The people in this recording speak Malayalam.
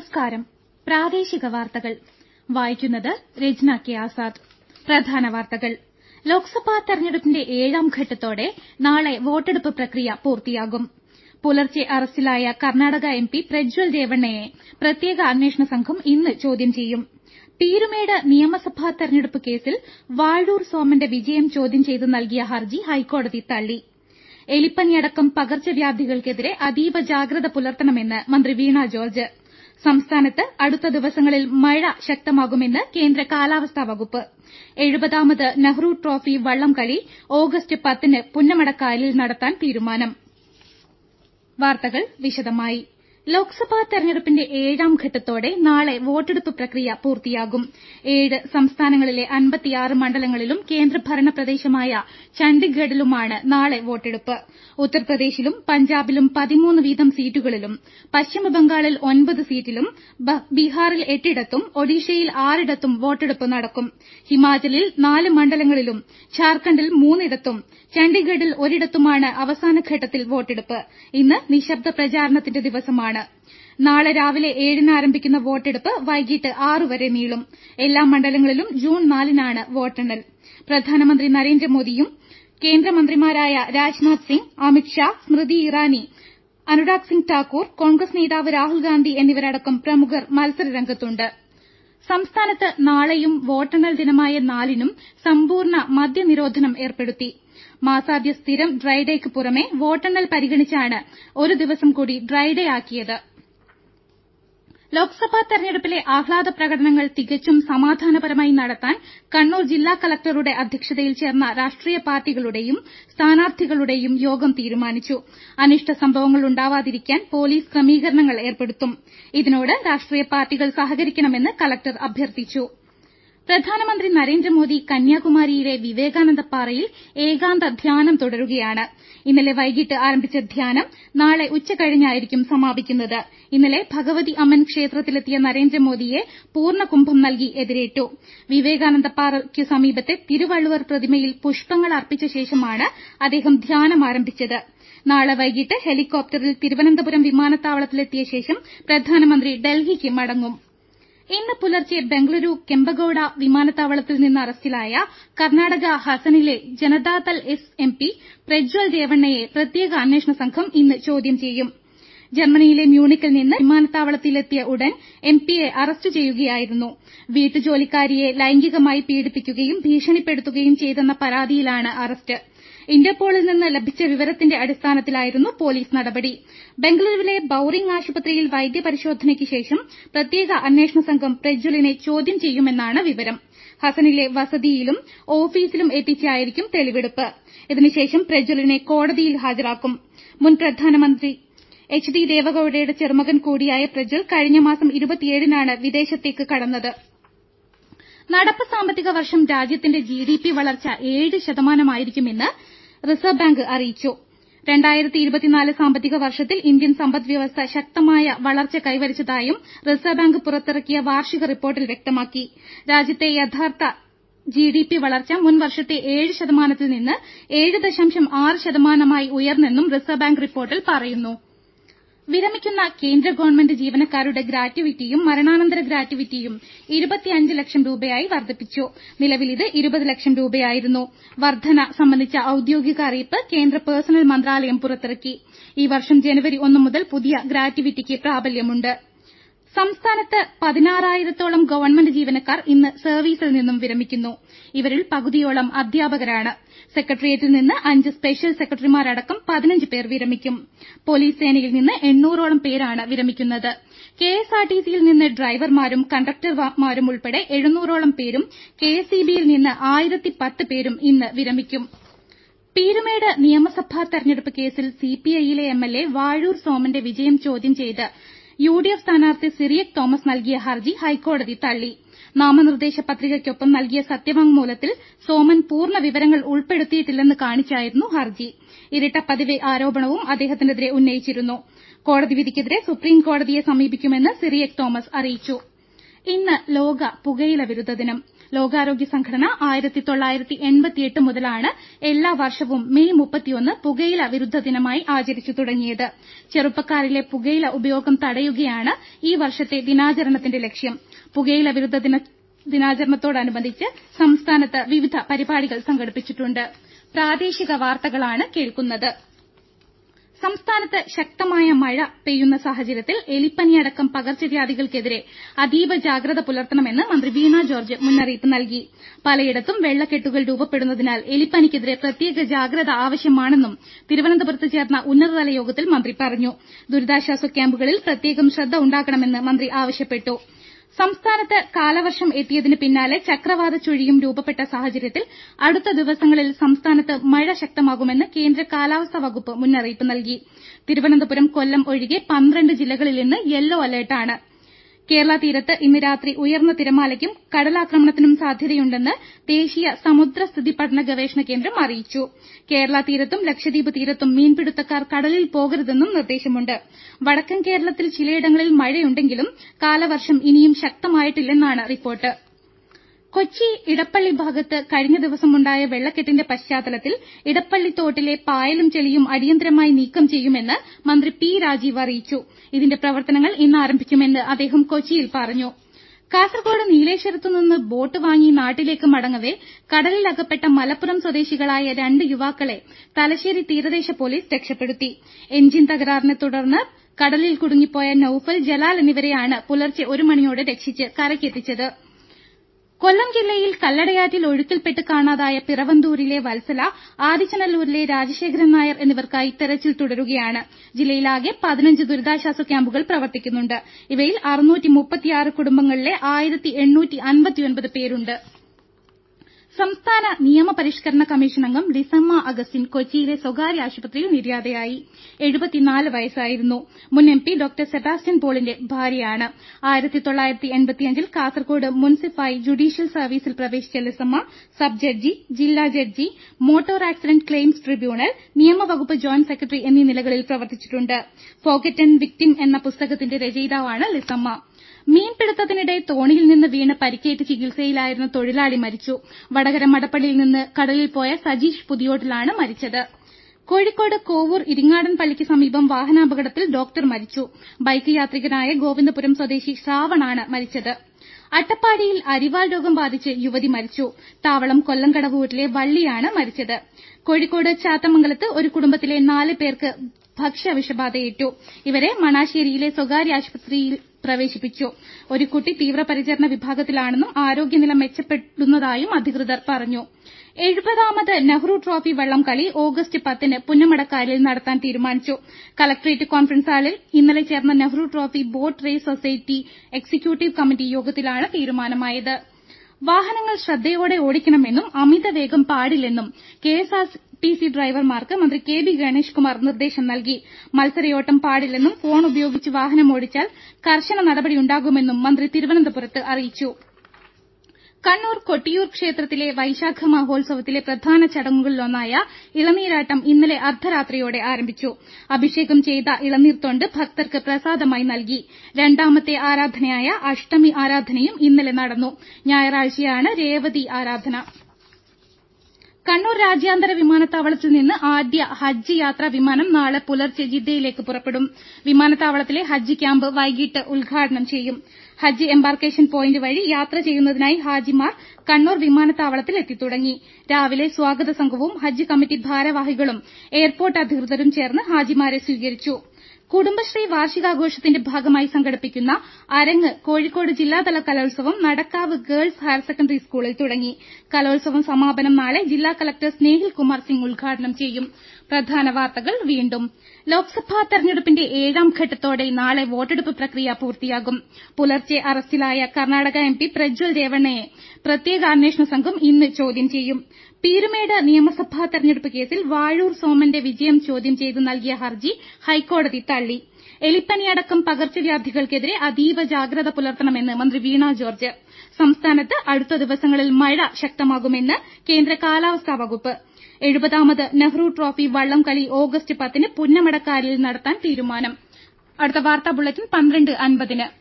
നമസ്കാരം പ്രാദേശിക വാർത്തകൾ വായിക്കുന്നത് രജ്ന കെ ആസാദ് പ്രധാന വാർത്തകൾ ലോക്സഭാ തെരഞ്ഞെടുപ്പിന്റെ ഏഴാം ഘട്ടത്തോടെ നാളെ വോട്ടെടുപ്പ് പ്രക്രിയ പൂർത്തിയാകും പുലർച്ചെ അറസ്റ്റിലായ കർണാടക എംപി പ്രജ്വൽ രേവണ്ണയെ പ്രത്യേക അന്വേഷണ സംഘം ഇന്ന് ചോദ്യം ചെയ്യും പീരുമേട് നിയമസഭാ തെരഞ്ഞെടുപ്പ് കേസിൽ വാഴൂർ സോമന്റെ വിജയം ചോദ്യം ചെയ്ത് നൽകിയ ഹർജി ഹൈക്കോടതി തള്ളി എലിപ്പനിയടക്കം പകർച്ചവ്യാധികൾക്കെതിരെ അതീവ ജാഗ്രത പുലർത്തണമെന്ന് മന്ത്രി വീണ ജോർജ് സംസ്ഥാനത്ത് അടുത്ത ദിവസങ്ങളിൽ മഴ ശക്തമാകുമെന്ന് കേന്ദ്ര കാലാവസ്ഥാ വകുപ്പ് എഴുപതാമത് നെഹ്റു ട്രോഫി വള്ളംകളി ഓഗസ്റ്റ് പത്തിന് പുന്നമടക്കായലിൽ നടത്താൻ തീരുമാനം വാർത്തകൾ വിശദമായി ലോക്സഭാ തെരഞ്ഞെടുപ്പിന്റെ ഏഴാം ഘട്ടത്തോടെ നാളെ വോട്ടെടുപ്പ് പ്രക്രിയ പൂർത്തിയാകും ഏഴ് സംസ്ഥാനങ്ങളിലെ അൻപത്തിയാറ് മണ്ഡലങ്ങളിലും കേന്ദ്രഭരണ പ്രദേശമായ ചണ്ഡിഗഡിലുമാണ് നാളെ വോട്ടെടുപ്പ് ഉത്തർപ്രദേശിലും പഞ്ചാബിലും പതിമൂന്ന് വീതം സീറ്റുകളിലും പശ്ചിമബംഗാളിൽ ഒൻപത് സീറ്റിലും ബീഹാറിൽ എട്ടിടത്തും ഒഡീഷയിൽ ആറിടത്തും വോട്ടെടുപ്പ് നടക്കും ഹിമാചലിൽ നാല് മണ്ഡലങ്ങളിലും ഝാർഖണ്ഡിൽ മൂന്നിടത്തും ചണ്ഡിഗഡിൽ ഒരിടത്തുമാണ് അവസാനഘട്ടത്തിൽ വോട്ടെടുപ്പ് ഇന്ന് നിശബ്ദ പ്രചാരണത്തിന്റെ ദിവസമാണ് നാളെ രാവിലെ ഏഴിന് ആരംഭിക്കുന്ന വോട്ടെടുപ്പ് വൈകിട്ട് ആറ് വരെ നീളും എല്ലാ മണ്ഡലങ്ങളിലും ജൂൺ നാലിനാണ് വോട്ടെണ്ണൽ പ്രധാനമന്ത്രി നരേന്ദ്രമോദിയും കേന്ദ്രമന്ത്രിമാരായ രാജ്നാഥ് സിംഗ് അമിത് ഷാ സ്മൃതി ഇറാനി അനുരാഗ് സിംഗ് ഠാക്കൂർ കോൺഗ്രസ് നേതാവ് രാഹുൽ ഗാന്ധി എന്നിവരടക്കം പ്രമുഖർ മത്സരരംഗത്തുണ്ട് സംസ്ഥാനത്ത് നാളെയും വോട്ടെണ്ണൽ ദിനമായ നാലിനും സമ്പൂർണ്ണ മദ്യനിരോധനം ഏർപ്പെടുത്തി മാസാദ്യ സ്ഥിരം ഡ്രൈഡേക്ക് പുറമെ വോട്ടെണ്ണൽ പരിഗണിച്ചാണ് ഒരു ദിവസം കൂടി ഡ്രൈഡേ ആക്കിയത് ലോക്സഭാ തെരഞ്ഞെടുപ്പിലെ ആഹ്ലാദ പ്രകടനങ്ങൾ തികച്ചും സമാധാനപരമായി നടത്താൻ കണ്ണൂർ ജില്ലാ കളക്ടറുടെ അധ്യക്ഷതയിൽ ചേർന്ന രാഷ്ട്രീയ പാർട്ടികളുടെയും സ്ഥാനാർത്ഥികളുടെയും യോഗം തീരുമാനിച്ചു അനിഷ്ട സംഭവങ്ങൾ ഉണ്ടാവാതിരിക്കാൻ പോലീസ് ക്രമീകരണങ്ങൾ ഏർപ്പെടുത്തും ഇതിനോട് രാഷ്ട്രീയ പാർട്ടികൾ സഹകരിക്കണമെന്ന് കളക്ടർ അഭ്യർത്ഥിച്ചു പ്രധാനമന്ത്രി നരേന്ദ്രമോദി കന്യാകുമാരിയിലെ വിവേകാനന്ദ പാറയിൽ ഏകാന്ത ധ്യാനം തുടരുകയാണ് ഇന്നലെ വൈകിട്ട് ആരംഭിച്ച ധ്യാനം നാളെ ഉച്ചകഴിഞ്ഞായിരിക്കും സമാപിക്കുന്നത് ഇന്നലെ ഭഗവതി അമ്മൻ ക്ഷേത്രത്തിലെത്തിയ നരേന്ദ്രമോദിയെ പൂർണ്ണകുംഭം നൽകി എതിരേറ്റു വിവേകാനന്ദ പാറയ്ക്കു സമീപത്തെ തിരുവള്ളുവർ പ്രതിമയിൽ പുഷ്പങ്ങൾ അർപ്പിച്ച ശേഷമാണ് അദ്ദേഹം ധ്യാനം ആരംഭിച്ചത് നാളെ വൈകിട്ട് ഹെലികോപ്റ്ററിൽ തിരുവനന്തപുരം വിമാനത്താവളത്തിലെത്തിയ ശേഷം പ്രധാനമന്ത്രി ഡൽഹിക്ക് മടങ്ങും ഇന്ന് പുലർച്ചെ ബംഗളൂരു കെമ്പഗൌഡ വിമാനത്താവളത്തിൽ നിന്ന് അറസ്റ്റിലായ കർണാടക ഹസനിലെ ജനതാദൾ എസ് എംപി പ്രജ്വൽ രേവണ്ണയെ പ്രത്യേക അന്വേഷണ സംഘം ഇന്ന് ചോദ്യം ചെയ്യും ജർമ്മനിയിലെ മ്യൂണിക്കിൽ നിന്ന് വിമാനത്താവളത്തിലെത്തിയ ഉടൻ എംപിയെ അറസ്റ്റ് ചെയ്യുകയായിരുന്നു വീട്ടുജോലിക്കാരിയെ ലൈംഗികമായി പീഡിപ്പിക്കുകയും ഭീഷണിപ്പെടുത്തുകയും ചെയ്തെന്ന പരാതിയിലാണ് അറസ്റ്റ് ഇന്റർപോളിൽ നിന്ന് ലഭിച്ച വിവരത്തിന്റെ അടിസ്ഥാനത്തിലായിരുന്നു പോലീസ് നടപടി ബംഗളൂരുവിലെ ബൌറിംഗ് ആശുപത്രിയിൽ വൈദ്യപരിശോധനയ്ക്ക് ശേഷം പ്രത്യേക അന്വേഷണ സംഘം പ്രജ്വലിനെ ചോദ്യം ചെയ്യുമെന്നാണ് വിവരം ഹസനിലെ വസതിയിലും ഓഫീസിലും എത്തിച്ചായിരിക്കും തെളിവെടുപ്പ് ഇതിനുശേഷം പ്രജ്വലിനെ കോടതിയിൽ ഹാജരാക്കും മുൻ പ്രധാനമന്ത്രി എച്ച് ഡി ദേവഗൌഡയുടെ ചെറുമകൻ കൂടിയായ പ്രജ്വൽ കഴിഞ്ഞ മാസം ഇരുപത്തിയേഴിനാണ് വിദേശത്തേക്ക് കടന്നത് നടപ്പ് സാമ്പത്തിക വർഷം രാജ്യത്തിന്റെ ജിഡിപി വളർച്ച ഏഴ് ശതമാനമായിരിക്കുമെന്ന് റിസർവ് ബാങ്ക് അറിയിച്ചു സാമ്പത്തിക വർഷത്തിൽ ഇന്ത്യൻ സമ്പദ്വ്യവസ്ഥ ശക്തമായ വളർച്ച കൈവരിച്ചതായും റിസർവ് ബാങ്ക് പുറത്തിറക്കിയ വാർഷിക റിപ്പോർട്ടിൽ വ്യക്തമാക്കി രാജ്യത്തെ യഥാർത്ഥ ജിഡിപി വളർച്ച മുൻ വർഷത്തെ ഏഴ് ശതമാനത്തിൽ നിന്ന് ഏഴ് ദശാംശം ആറ് ശതമാനമായി ഉയർന്നെന്നും റിസർവ് ബാങ്ക് റിപ്പോർട്ടിൽ പറയുന്നു വിരമിക്കുന്ന കേന്ദ്ര ഗവൺമെന്റ് ജീവനക്കാരുടെ ഗ്രാറ്റുവിറ്റിയും മരണാനന്തര ഗ്രാറ്റുവിറ്റിയും ഇരുപത്തിയഞ്ച് ലക്ഷം രൂപയായി വർദ്ധിപ്പിച്ചു നിലവിൽ ഇത് ഇരുപത് ലക്ഷം രൂപയായിരുന്നു വർധന സംബന്ധിച്ച ഔദ്യോഗിക അറിയിപ്പ് കേന്ദ്ര പേഴ്സണൽ മന്ത്രാലയം പുറത്തിറക്കി ഈ വർഷം ജനുവരി ഒന്ന് മുതൽ പുതിയ ഗ്രാറ്റുവിറ്റിക്ക് പ്രാബല്യമുണ്ട് സംസ്ഥാനത്ത് പതിനാറായിരത്തോളം ഗവൺമെന്റ് ജീവനക്കാർ ഇന്ന് സർവീസിൽ നിന്നും വിരമിക്കുന്നു ഇവരിൽ പകുതിയോളം അധ്യാപകരാണ് സെക്രട്ടേറിയറ്റിൽ നിന്ന് അഞ്ച് സ്പെഷ്യൽ സെക്രട്ടറിമാരടക്കം പതിനഞ്ച് പേർ വിരമിക്കും പോലീസ് സേനയിൽ നിന്ന് എണ്ണൂറോളം പേരാണ് വിരമിക്കുന്നത് കെഎസ്ആർടിസിയിൽ നിന്ന് ഡ്രൈവർമാരും കണ്ടക്ടർമാരും ഉൾപ്പെടെ എഴുന്നൂറോളം പേരും കെഎസ്ഇബിയിൽ നിന്ന് ആയിരത്തി പത്ത് പേരും ഇന്ന് വിരമിക്കും പീരുമേട് നിയമസഭാ തെരഞ്ഞെടുപ്പ് കേസിൽ സിപിഐയിലെ എംഎൽഎ വാഴൂർ സോമന്റെ വിജയം ചോദ്യം ചെയ്ത് യുഡിഎഫ് സ്ഥാനാർത്ഥി സിറിയക് തോമസ് നൽകിയ ഹർജി ഹൈക്കോടതി തള്ളി നാമനിർദ്ദേശ പത്രികയ്ക്കൊപ്പം നൽകിയ സത്യവാങ്മൂലത്തിൽ സോമൻ പൂർണ്ണ വിവരങ്ങൾ ഉൾപ്പെടുത്തിയിട്ടില്ലെന്ന് കാണിച്ചായിരുന്നു ഹർജി ഇരട്ടപ്പദവി ആരോപണവും അദ്ദേഹത്തിനെതിരെ ഉന്നയിച്ചിരുന്നു കോടതി വിധിക്കെതിരെ സുപ്രീം കോടതിയെ സമീപിക്കുമെന്ന് സിറിയക് തോമസ് അറിയിച്ചു ഇന്ന് ലോക പുകയില വിരുദ്ധ ദിനം ലോകാരോഗ്യ സംഘടന മുതലാണ് എല്ലാ വർഷവും മെയ് മുപ്പത്തിയൊന്ന് പുകയില വിരുദ്ധ ദിനമായി ആചരിച്ചു തുടങ്ങിയത് ചെറുപ്പക്കാരിലെ പുകയില ഉപയോഗം തടയുകയാണ് ഈ വർഷത്തെ ദിനാചരണത്തിന്റെ ലക്ഷ്യം പുകയില വിരുദ്ധ ദിനാചരണത്തോടനുബന്ധിച്ച് സംസ്ഥാനത്ത് വിവിധ പരിപാടികൾ സംഘടിപ്പിച്ചിട്ടുണ്ട് പ്രാദേശിക വാർത്തകളാണ് കേൾക്കുന്നത് സംസ്ഥാനത്ത് ശക്തമായ മഴ പെയ്യുന്ന സാഹചര്യത്തിൽ എലിപ്പനിയടക്കം പകർച്ചവ്യാധികൾക്കെതിരെ അതീവ ജാഗ്രത പുലർത്തണമെന്ന് മന്ത്രി വീണ ജോർജ് മുന്നറിയിപ്പ് നൽകി പലയിടത്തും വെള്ളക്കെട്ടുകൾ രൂപപ്പെടുന്നതിനാൽ എലിപ്പനിക്കെതിരെ പ്രത്യേക ജാഗ്രത ആവശ്യമാണെന്നും തിരുവനന്തപുരത്ത് ചേർന്ന ഉന്നതതല യോഗത്തിൽ മന്ത്രി പറഞ്ഞു ദുരിതാശ്വാസ ക്യാമ്പുകളിൽ പ്രത്യേകം ശ്രദ്ധ ഉണ്ടാകണമെന്ന് മന്ത്രി ആവശ്യപ്പെട്ടു സംസ്ഥാനത്ത് കാലവർഷം എത്തിയതിന് പിന്നാലെ ചക്രവാത ചുഴിയും രൂപപ്പെട്ട സാഹചര്യത്തിൽ അടുത്ത ദിവസങ്ങളിൽ സംസ്ഥാനത്ത് മഴ ശക്തമാകുമെന്ന് കേന്ദ്ര കാലാവസ്ഥാ വകുപ്പ് മുന്നറിയിപ്പ് നൽകി തിരുവനന്തപുരം കൊല്ലം ഒഴികെ പന്ത്രണ്ട് ജില്ലകളിൽ ഇന്ന് യെല്ലോ അലർട്ടാണ് കേരള തീരത്ത് ഇന്ന് രാത്രി ഉയർന്ന തിരമാലയ്ക്കും കടലാക്രമണത്തിനും സാധ്യതയുണ്ടെന്ന് ദേശീയ സമുദ്രസ്ഥിതി പഠന ഗവേഷണ കേന്ദ്രം അറിയിച്ചു കേരള തീരത്തും ലക്ഷദ്വീപ് തീരത്തും മീൻപിടുത്തക്കാർ കടലിൽ പോകരുതെന്നും നിർദ്ദേശമുണ്ട് വടക്കൻ കേരളത്തിൽ ചിലയിടങ്ങളിൽ മഴയുണ്ടെങ്കിലും കാലവർഷം ഇനിയും ശക്തമായിട്ടില്ലെന്നാണ് റിപ്പോർട്ട് കൊച്ചി ഇടപ്പള്ളി ഭാഗത്ത് കഴിഞ്ഞ ദിവസമുണ്ടായ വെള്ളക്കെട്ടിന്റെ പശ്ചാത്തലത്തിൽ ഇടപ്പള്ളി തോട്ടിലെ പായലും ചെളിയും അടിയന്തരമായി നീക്കം ചെയ്യുമെന്ന് മന്ത്രി പി രാജീവ് അറിയിച്ചു ഇതിന്റെ പ്രവർത്തനങ്ങൾ ഇന്ന് ആരംഭിക്കുമെന്ന് അദ്ദേഹം കൊച്ചിയിൽ പറഞ്ഞു കാസർകോട് നീലേശ്വരത്തു നിന്ന് ബോട്ട് വാങ്ങി നാട്ടിലേക്ക് മടങ്ങവെ കടലിൽ അകപ്പെട്ട മലപ്പുറം സ്വദേശികളായ രണ്ട് യുവാക്കളെ തലശ്ശേരി തീരദേശ പോലീസ് രക്ഷപ്പെടുത്തി എഞ്ചിൻ തകരാറിനെ തുടർന്ന് കടലിൽ കുടുങ്ങിപ്പോയ നൌഫൽ ജലാൽ എന്നിവരെയാണ് പുലർച്ചെ ഒരു മണിയോടെ രക്ഷിച്ച് കരയ്ക്കെത്തിച്ചത് കൊല്ലം ജില്ലയിൽ കല്ലടയാറ്റിൽ ഒഴുക്കിൽപ്പെട്ട് കാണാതായ പിറവന്തൂരിലെ വത്സല ആദിച്ചനല്ലൂരിലെ രാജശേഖരൻ നായർ എന്നിവർക്കായി തെരച്ചിൽ തുടരുകയാണ് ജില്ലയിലാകെ പതിനഞ്ച് ദുരിതാശ്വാസ ക്യാമ്പുകൾ പ്രവർത്തിക്കുന്നുണ്ട് ഇവയിൽ കുടുംബങ്ങളിലെ പേരുണ്ട് സംസ്ഥാന നിയമപരിഷ്കരണ കമ്മീഷൻ അംഗം ലിസമ്മ അഗസ്റ്റിൻ കൊച്ചിയിലെ സ്വകാര്യ ആശുപത്രിയിൽ നിര്യാതയായി വയസ്സായിരുന്നു മുൻ എം പി ഡോക്ടർ സെബാസ്റ്റ്യൻ പോളിന്റെ ഭാര്യയാണ് ൽ കാസർകോട് മുൻസിഫായി ജുഡീഷ്യൽ സർവീസിൽ പ്രവേശിച്ച ലിസമ്മ സബ് ജഡ്ജി ജില്ലാ judge motor accident claims tribunal നിയമവകുപ്പ് ജോയിന്റ് സെക്രട്ടറി എന്നീ നിലകളിൽ പ്രവർത്തിച്ചിട്ടുണ്ട് ഫോർഗറ്റൻ വിക്ടിം എന്ന പുസ്തകത്തിന്റെ രചയിതാവാണ് ലിസമ്മ മീൻപിടുത്തത്തിനിടെ തോണിയിൽ നിന്ന് വീണ് പരിക്കേറ്റ് ചികിത്സയിലായിരുന്ന തൊഴിലാളി മരിച്ചു വടകര മടപ്പള്ളിയിൽ നിന്ന് കടലിൽ പോയ സജീഷ് പുതിയോട്ടിലാണ് മരിച്ചത് കോഴിക്കോട് കോവൂർ ഇരിങ്ങാടൻ പള്ളിക്ക് സമീപം വാഹനാപകടത്തിൽ ഡോക്ടർ മരിച്ചു ബൈക്ക് യാത്രികനായ ഗോവിന്ദപുരം സ്വദേശി ശ്രാവണാണ് മരിച്ചത് അട്ടപ്പാടിയിൽ അരിവാൾ രോഗം ബാധിച്ച് യുവതി മരിച്ചു താവളം കൊല്ലംകടവൂരിലെ വള്ളിയാണ് മരിച്ചത് കോഴിക്കോട് ചാത്തമംഗലത്ത് ഒരു കുടുംബത്തിലെ നാല് പേർക്ക് ഭക്ഷ്യവിഷബാധയേറ്റു ഇവരെ മണാശ്ശേരിയിലെ സ്വകാര്യ ആശുപത്രിയിൽ പ്രവേശിപ്പിച്ചു ഒരു കുട്ടി തീവ്രപരിചരണ വിഭാഗത്തിലാണെന്നും ആരോഗ്യനില മെച്ചപ്പെടുന്നതായും അധികൃതർ പറഞ്ഞു എഴുപതാമത് നെഹ്റു ട്രോഫി വള്ളംകളി ഓഗസ്റ്റ് പത്തിന് പുന്നമടക്കായലിൽ നടത്താൻ തീരുമാനിച്ചു കലക്ട്രേറ്റ് കോൺഫറൻസ് ഹാളിൽ ഇന്നലെ ചേർന്ന Nehru trophy boat race society executive committee യോഗത്തിലാണ് തീരുമാനമായത് വാഹനങ്ങൾ ശ്രദ്ധയോടെ ഓടിക്കണമെന്നും അമിതവേഗം പാടില്ലെന്നും കെഎസ്ആർടിസി ഡ്രൈവർമാർക്ക് മന്ത്രി കെ ബി ഗണേഷ് കുമാർ നിർദ്ദേശം നൽകി മത്സരയോട്ടം പാടില്ലെന്നും ഫോൺ ഉപയോഗിച്ച് വാഹനമോടിച്ചാൽ കർശന നടപടിയുണ്ടാകുമെന്നും മന്ത്രി തിരുവനന്തപുരത്ത് അറിയിച്ചു കണ്ണൂർ കൊട്ടിയൂർ ക്ഷേത്രത്തിലെ വൈശാഖ മഹോത്സവത്തിലെ പ്രധാന ചടങ്ങുകളിലൊന്നായ ഇളനീരാട്ടം ഇന്നലെ അർദ്ധരാത്രിയോടെ ആരംഭിച്ചു അഭിഷേകം ചെയ്ത ഇളനീർത്തൊണ്ട് ഭക്തർക്ക് പ്രസാദമായി നൽകി രണ്ടാമത്തെ ആരാധനയായ അഷ്ടമി ആരാധനയും ഇന്നലെ നടന്നു ഞായറാഴ്ചയാണ് രേവതി ആരാധന കണ്ണൂർ രാജ്യാന്തര വിമാനത്താവളത്തിൽ നിന്ന് ആദ്യ ഹജ്ജ് യാത്രാ വിമാനം നാളെ പുലർച്ചെ ജിദ്ദയിലേക്ക് പുറപ്പെടും വിമാനത്താവളത്തിലെ ഹജ്ജ് ക്യാമ്പ് വൈകിട്ട് ഉദ്ഘാടനം ചെയ്യും ഹജ്ജ് എംബാർക്കേഷൻ പോയിന്റ് വഴി യാത്ര ചെയ്യുന്നതിനായി ഹാജിമാർ കണ്ണൂർ വിമാനത്താവളത്തിൽ എത്തിത്തുടങ്ങി രാവിലെ സ്വാഗത സംഘവും ഹജ്ജ് കമ്മിറ്റി ഭാരവാഹികളും എയർപോർട്ട് അധികൃതരും ചേർന്ന് ഹാജിമാരെ സ്വീകരിച്ചു കുടുംബശ്രീ വാർഷികാഘോഷത്തിന്റെ ഭാഗമായി സംഘടിപ്പിക്കുന്ന അരങ്ങ് കോഴിക്കോട് ജില്ലാതല കലോത്സവം നടക്കാവ് ഗേൾസ് ഹയർ സെക്കൻഡറി സ്കൂളിൽ തുടങ്ങി കലോത്സവം സമാപനം നാളെ ജില്ലാ കലക്ടർ സ്നേഹിൽ കുമാർ സിംഗ് ഉദ്ഘാടനം ചെയ്യും പ്രധാന വാർത്തകൾ വീണ്ടും ലോക്സഭാ തെരഞ്ഞെടുപ്പിന്റെ ഏഴാം ഘട്ടത്തോടെ നാളെ വോട്ടെടുപ്പ് പ്രക്രിയ പൂർത്തിയാകും പുലർച്ചെ അറസ്റ്റിലായ കർണാടക എം പി പ്രജ്വൽ രേവണ്ണയെ പ്രത്യേക അന്വേഷണ സംഘം ഇന്ന് ചോദ്യം ചെയ്യും പീരുമേട് നിയമസഭാ തെരഞ്ഞെടുപ്പ് കേസിൽ വാഴൂർ സോമന്റെ വിജയം ചോദ്യം ചെയ്ത് നൽകിയ ഹർജി ഹൈക്കോടതി തള്ളി എലിപ്പനിയടക്കം പകർച്ചവ്യാധികൾക്കെതിരെ അതീവ ജാഗ്രത പുലർത്തണമെന്ന് മന്ത്രി വീണ ജോർജ് സംസ്ഥാനത്ത് അടുത്ത ദിവസങ്ങളിൽ മഴ ശക്തമാകുമെന്ന് കേന്ദ്ര കാലാവസ്ഥാ വകുപ്പ് എഴുപതാമത് നെഹ്റു ട്രോഫി വള്ളംകളി ഓഗസ്റ്റ് പത്തിന് പുന്നമടക്കായലിൽ നടത്താൻ തീരുമാനം അടുത്ത വാർത്താ ബുള്ളറ്റിൻ പന്ത്രണ്ട് അൻപതിന്